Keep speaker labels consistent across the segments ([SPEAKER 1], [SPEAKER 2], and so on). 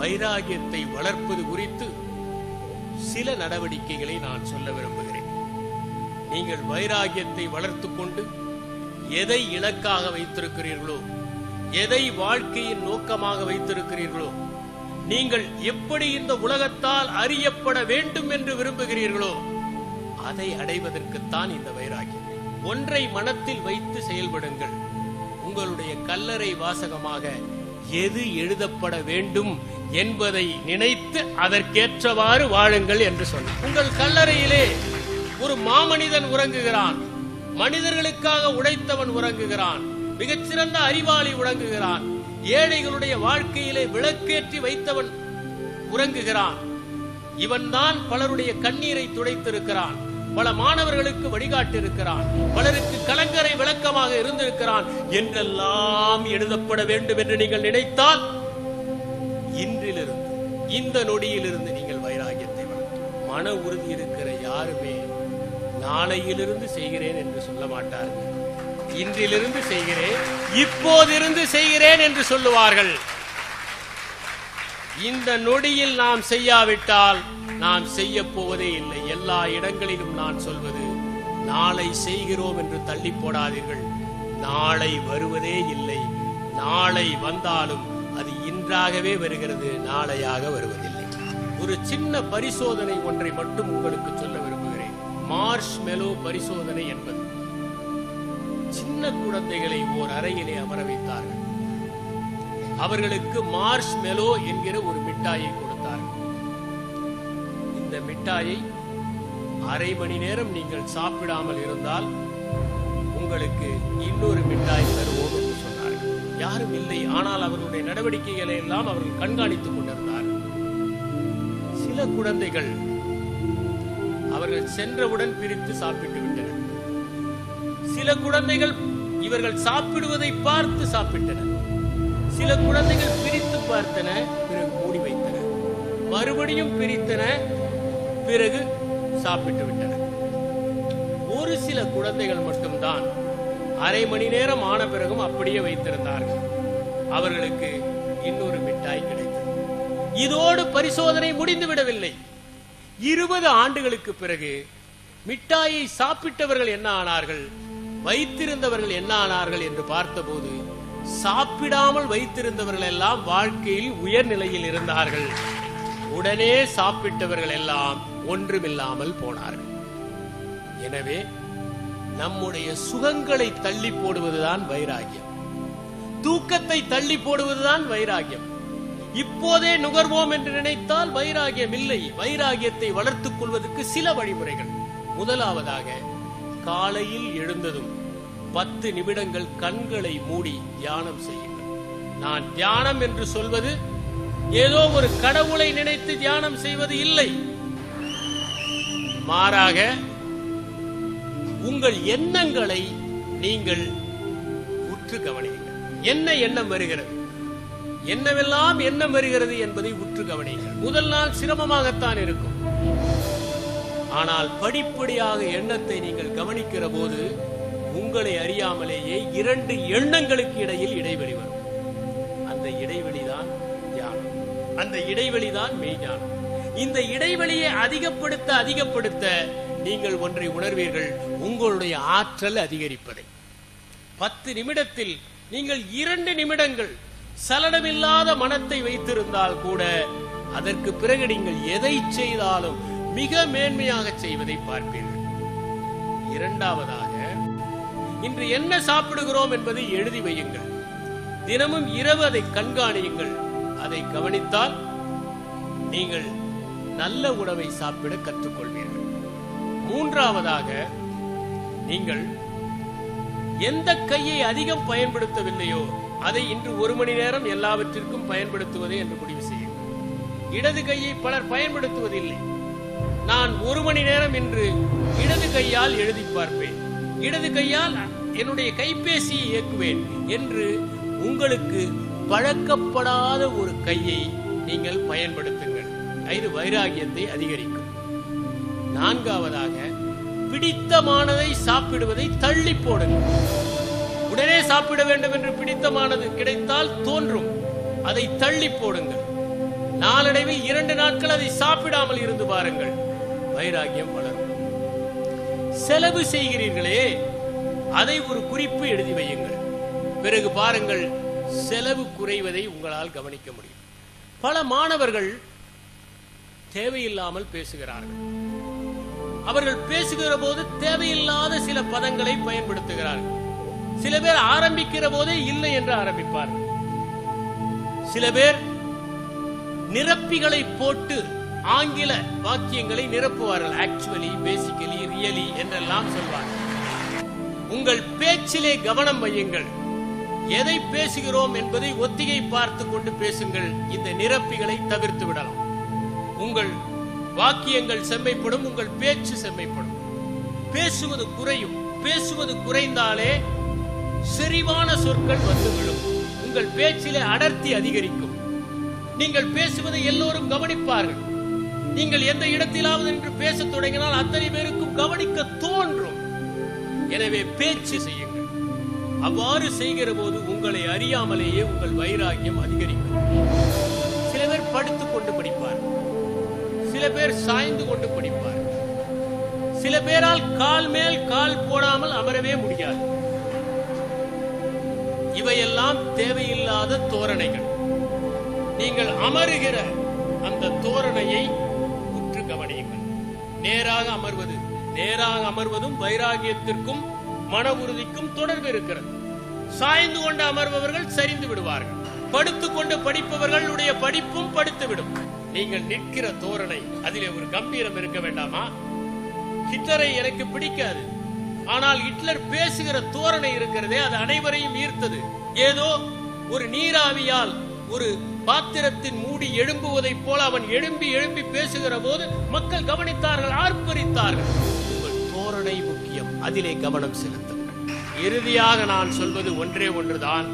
[SPEAKER 1] வைராகியத்தை வளர்ப்பது குறித்து சில நடவடிக்கைகளை நான் சொல்ல விரும்புகிறேன் நீங்கள் வைராகியத்தை வளர்த்துக் கொண்டு எதை இலக்காக வைத்திருக்கிறீர்களோ எதை வாழ்க்கையின் நோக்கமாக வைத்திருக்கிறீர்களோ நீங்கள் எப்படி இந்த உலகத்தால் அறியப்பட வேண்டும் என்று விரும்புகிறீர்களோ அதை அடைவதற்குத்தான் இந்த வைராகியம் ஒன்றை மனத்தில் வைத்து செயல்படுங்கள் உங்களுடைய கல்லறை வாசகமாக எது எழுதப்பட வேண்டும் என்பதை நினைத்து அதற்கேற்றவாறு வாழுங்கள் என்று சொன்னார் உங்கள் கல்லறையிலே ஒரு மாமனிதன் உறங்குகிறான் மனிதர்களுக்காக உழைத்தவன் உறங்குகிறான் மிகச்சிறந்த அறிவாளி உறங்குகிறான் ஏழைகளுடைய வாழ்க்கையிலே விளக்கேற்றி வைத்தவன் உறங்குகிறான் இவன்தான் பலருடைய கண்ணீரை துடைத்திருக்கிறான் பல மாணவர்களுக்கு வழிகாட்டியிருக்கிறான் பலருக்கு கலங்கரை விளக்கமாக இருந்திருக்கிறான் என்றெல்லாம் எழுதப்பட வேண்டும் என்று நீங்கள் நினைத்தால் இன்றிலிருந்து இந்த நொடியிலிருந்து நீங்கள் வைராகியத்தை வளர்த்து மன உறுதி இருக்கிற யாருமே நாளையிலிருந்து செய்கிறேன் என்று சொல்ல மாட்டார்கள் இன்றிலிருந்து செய்கிறேன் இப்போதிருந்து செய்கிறேன் என்று சொல்லுவார்கள் இந்த நொடியில் நாம் செய்யாவிட்டால் நாம் செய்ய போவதே இல்லை எல்லா இடங்களிலும் நான் சொல்வது நாளை செய்கிறோம் என்று தள்ளி போடாதீர்கள் நாளை வருவதே இல்லை நாளை வந்தாலும் அது இன்றாகவே வருகிறது நாளையாக வருவதில்லை ஒரு சின்ன பரிசோதனை ஒன்றை மட்டும் உங்களுக்கு சொல்ல விரும்புகிறேன் மார்ஷ் மெலோ பரிசோதனை என்பது சின்ன குழந்தைகளை ஓர் அறையிலே அமர வைத்தார்கள் அவர்களுக்கு மார்ஷ் மெலோ என்கிற ஒரு மிட்டாயை கொடுத்தார்கள் இந்த மிட்டாயை அரை மணி நேரம் நீங்கள் சாப்பிடாமல் இருந்தால் உங்களுக்கு இன்னொரு மிட்டாய் தருவோம் என்று சொன்னார்கள் யாரும் இல்லை ஆனால் அவர்களுடைய நடவடிக்கைகளை எல்லாம் அவர்கள் கண்காணித்துக் கொண்டிருந்தார்கள் சில குழந்தைகள் அவர்கள் சென்றவுடன் பிரித்து சாப்பிட்டு விட்டனர் சில குழந்தைகள் இவர்கள் சாப்பிடுவதை பார்த்து சாப்பிட்டனர் சில குழந்தைகள் பிரித்து பார்த்தன பிறகு மூடி வைத்தன மறுபடியும் பிரித்தன பிறகு சாப்பிட்டு விட்டன ஒரு சில குழந்தைகள் மட்டும்தான் அரை மணி நேரம் ஆன பிறகும் அப்படியே வைத்திருந்தார்கள் அவர்களுக்கு இன்னொரு மிட்டாய் கிடைத்தது இதோடு பரிசோதனை முடிந்து விடவில்லை இருபது ஆண்டுகளுக்கு பிறகு மிட்டாயை சாப்பிட்டவர்கள் என்ன ஆனார்கள் வைத்திருந்தவர்கள் என்ன ஆனார்கள் என்று பார்த்தபோது சாப்பிடாமல் வைத்திருந்தவர்கள் எல்லாம் வாழ்க்கையில் உயர்நிலையில் இருந்தார்கள் உடனே சாப்பிட்டவர்கள் எல்லாம் ஒன்றுமில்லாமல் போனார்கள் எனவே நம்முடைய சுகங்களை தள்ளி போடுவதுதான் வைராகியம் தூக்கத்தை தள்ளி போடுவதுதான் வைராகியம் இப்போதே நுகர்வோம் என்று நினைத்தால் வைராகியம் இல்லை வைராகியத்தை வளர்த்துக் கொள்வதற்கு சில வழிமுறைகள் முதலாவதாக காலையில் எழுந்ததும் பத்து நிமிடங்கள் கண்களை மூடி தியானம் செய்யுங்கள் நான் தியானம் என்று சொல்வது ஏதோ ஒரு கடவுளை நினைத்து தியானம் செய்வது இல்லை மாறாக உங்கள் எண்ணங்களை நீங்கள் உற்று கவனியுங்கள் என்ன எண்ணம் வருகிறது என்னவெல்லாம் எண்ணம் வருகிறது என்பதை உற்று கவனியுங்கள் முதல் நாள் சிரமமாகத்தான் இருக்கும் ஆனால் படிப்படியாக எண்ணத்தை நீங்கள் கவனிக்கிற போது உங்களை அறியாமலேயே இரண்டு எண்ணங்களுக்கு இடையில் இடைவெளி வரும் அந்த இடைவெளிதான் தியானம் அந்த இடைவெளிதான் மெய்ஞானம் இந்த இடைவெளியை அதிகப்படுத்த அதிகப்படுத்த நீங்கள் ஒன்றை உணர்வீர்கள் உங்களுடைய ஆற்றல் அதிகரிப்பதை பத்து நிமிடத்தில் நீங்கள் இரண்டு நிமிடங்கள் சலனமில்லாத மனத்தை வைத்திருந்தால் கூட அதற்கு பிறகு நீங்கள் எதை செய்தாலும் மிக மேன்மையாக செய்வதை பார்ப்பீர்கள் இரண்டாவதாக இன்று என்ன சாப்பிடுகிறோம் என்பதை எழுதி வையுங்கள் தினமும் இரவு அதை கண்காணியுங்கள் அதை கவனித்தால் நீங்கள் நல்ல உணவை சாப்பிட கற்றுக்கொள்வீர்கள் மூன்றாவதாக நீங்கள் எந்த கையை அதிகம் பயன்படுத்தவில்லையோ அதை இன்று ஒரு மணி நேரம் எல்லாவற்றிற்கும் பயன்படுத்துவது என்று முடிவு செய்யுங்கள் இடது கையை பலர் பயன்படுத்துவதில்லை நான் ஒரு மணி நேரம் இன்று இடது கையால் எழுதி பார்ப்பேன் இடது கையால் என்னுடைய கைபேசியை இயக்குவேன் என்று உங்களுக்கு பழக்கப்படாத ஒரு கையை நீங்கள் பயன்படுத்துங்கள் இது வைராகியத்தை அதிகரிக்கும் நான்காவதாக பிடித்தமானதை சாப்பிடுவதை தள்ளி போடுங்கள் உடனே சாப்பிட வேண்டும் என்று பிடித்தமானது கிடைத்தால் தோன்றும் அதை தள்ளி போடுங்கள் நாளடைவில் இரண்டு நாட்கள் அதை சாப்பிடாமல் இருந்து பாருங்கள் வைராகியம் வளரும் செலவு செய்கிறீர்களே அதை ஒரு குறிப்பு எழுதி வையுங்கள் பிறகு பாருங்கள் செலவு குறைவதை உங்களால் கவனிக்க முடியும் பல மாணவர்கள் தேவையில்லாமல் பேசுகிறார்கள் அவர்கள் பேசுகிற போது தேவையில்லாத சில பதங்களை பயன்படுத்துகிறார்கள் சில பேர் ஆரம்பிக்கிற போதே இல்லை என்று ஆரம்பிப்பார்கள் சில பேர் நிரப்பிகளை போட்டு ஆங்கில வாக்கியங்களை நிரப்புவார்கள் ஆக்சுவலி பேசிக்கலி ரியலி என்றெல்லாம் சொல்வார்கள் உங்கள் பேச்சிலே கவனம் வையுங்கள் எதை பேசுகிறோம் என்பதை ஒத்திகை பார்த்து கொண்டு பேசுங்கள் இந்த நிரப்பிகளை தவிர்த்து விடலாம் உங்கள் வாக்கியங்கள் செம்மைப்படும் உங்கள் பேச்சு செம்மைப்படும் பேசுவது குறையும் பேசுவது குறைந்தாலே செறிவான சொற்கள் வந்து விழும் உங்கள் பேச்சிலே அடர்த்தி அதிகரிக்கும் நீங்கள் பேசுவதை எல்லோரும் கவனிப்பார்கள் நீங்கள் எந்த இடத்திலாவது என்று பேசத் தொடங்கினால் அத்தனை பேருக்கும் கவனிக்க தோன்றும் எனவே பேச்சு செய்யுங்கள் அவ்வாறு செய்கிற போது உங்களை அறியாமலேயே உங்கள் வைராகியம் அதிகரிக்கும் சில பேர் படுத்துக் கொண்டு படிப்பார் சில பேர் சாய்ந்து கொண்டு படிப்பார் சில பேரால் கால் மேல் கால் போடாமல் அமரவே முடியாது இவையெல்லாம் தேவையில்லாத தோரணைகள் நீங்கள் அமருகிற அந்த தோரணையை உற்று கவனியுங்கள் நேராக அமர்வது நேராக அமர்வதும் வைராகியத்திற்கும் மன உறுதிக்கும் தொடர்பு இருக்கிறது சாய்ந்து கொண்டு அமர்பவர்கள் சரிந்து விடுவார்கள் படுத்துக் கொண்டு படிப்பவர்களுடைய படிப்பும் படுத்துவிடும் நீங்கள் நிற்கிற தோரணை அதிலே ஒரு கம்பீரம் இருக்க வேண்டாமா ஹிட்லரை எனக்கு பிடிக்காது ஆனால் ஹிட்லர் பேசுகிற தோரணை இருக்கிறதே அது அனைவரையும் ஈர்த்தது ஏதோ ஒரு நீராவியால் ஒரு பாத்திரத்தின் மூடி எழும்புவதைப் போல அவன் எழும்பி எழும்பி பேசுகிற போது மக்கள் கவனித்தார்கள் ஆர்ப்பரித்தார்கள் உங்கள் தோரணை முக்கியம் அதிலே கவனம் செலுத்துங்கள் இறுதியாக நான் சொல்வது ஒன்றே ஒன்றுதான்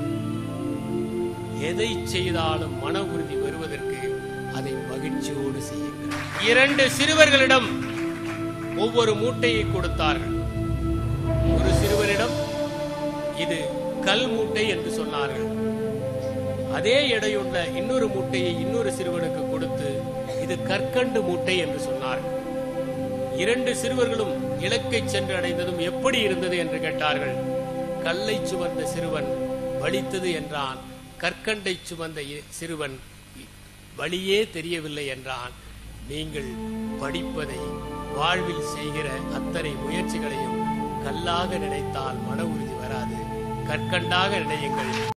[SPEAKER 1] எதை செய்தாலும் மன உறுதி வருவதற்கு அதை மகிழ்ச்சியோடு செய்யுங்கள் இரண்டு சிறுவர்களிடம் ஒவ்வொரு மூட்டையை கொடுத்தார்கள் ஒரு சிறுவரிடம் இது கல் மூட்டை என்று சொன்னார்கள் அதே எடையுள்ள இன்னொரு மூட்டையை இன்னொரு சிறுவனுக்கு கொடுத்து இது கற்கண்டு மூட்டை என்று சொன்னார்கள் இரண்டு சிறுவர்களும் இலக்கை சென்று அடைந்ததும் எப்படி இருந்தது என்று கேட்டார்கள் கல்லை சுமந்த சிறுவன் வலித்தது என்றான் கற்கண்டை சுமந்த இ- சிறுவன் இ- வழியே தெரியவில்லை என்றான் நீங்கள் படிப்பதை வாழ்வில் செய்கிற அத்தனை முயற்சிகளையும் கல்லாக நினைத்தால் மன உறுதி வராது கற்கண்டாக நினையுங்கள்